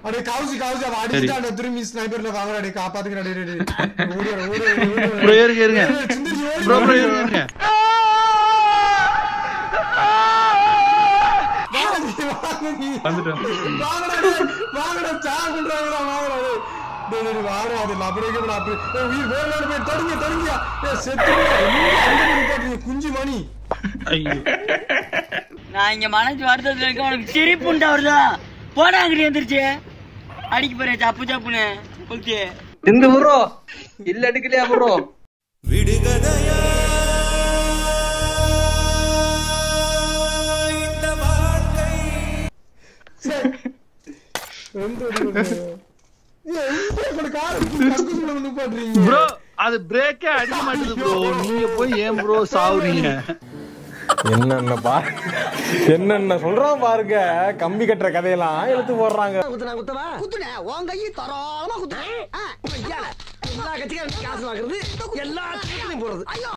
அடே கவுசி கவுசி அவன் அடிச்சிட்டான் திரும்பி ஸ்னைப்பர்ல வாங்கடா டேய் காப்பாத்துங்கடா டேய் டேய், டேய் ஓடு ஓடு ஓடு ப்ரோ இருங்க இருங்க சிந்திரி ஓடி ப்ரோ ப்ரோ இருங்க இருங்க வாங்க நீ, வாங்க நீ. வந்துட்டோம் வாங்கடா டேய், வாங்கடா சாகுன்றாங்கடா வாங்கடா டேய். டேய் டேய் வாடா அது லபரேக்கடா அப்படி ஏய் உயிர் வேறலாம் போய் தடுங்க தடுங்க ஏய் செத்து நீங்க அங்க போய் போறீங்க குஞ்சு மணி ஐயோ நான் இங்க மனசு வருத்தத்துல இருக்க உனக்கு சிரிப்புண்டா வருதா போடா அங்கிட்டு எந்திரிச்சு அடிக்க போறேன் சப்பு சப்புன்னு ஓகே இந்த ப்ரோ இல்ல அடிக்கலையா ப்ரோ எந்த ஒரு ஏய் இங்க கூட கார் கக்குக்குள்ள வந்து போடுறீங்க ப்ரோ அது பிரேக்கே அடிக்க மாட்டேது ப்ரோ நீங்க போய் ஏன் ப்ரோ சாவுறீங்க என்னென்ன பா என்னென்ன சொல்றான் பாருங்க கம்பி கட்டுற கதையெல்லாம் எடுத்து போடுறாங்க குத்துனா குத்தவா குத்துனே உன் கையை தரோளமா குத்துனேன் எல்லா கட்சிக்காரும் காசு வாங்குறது எல்லா கட்சியும் போறது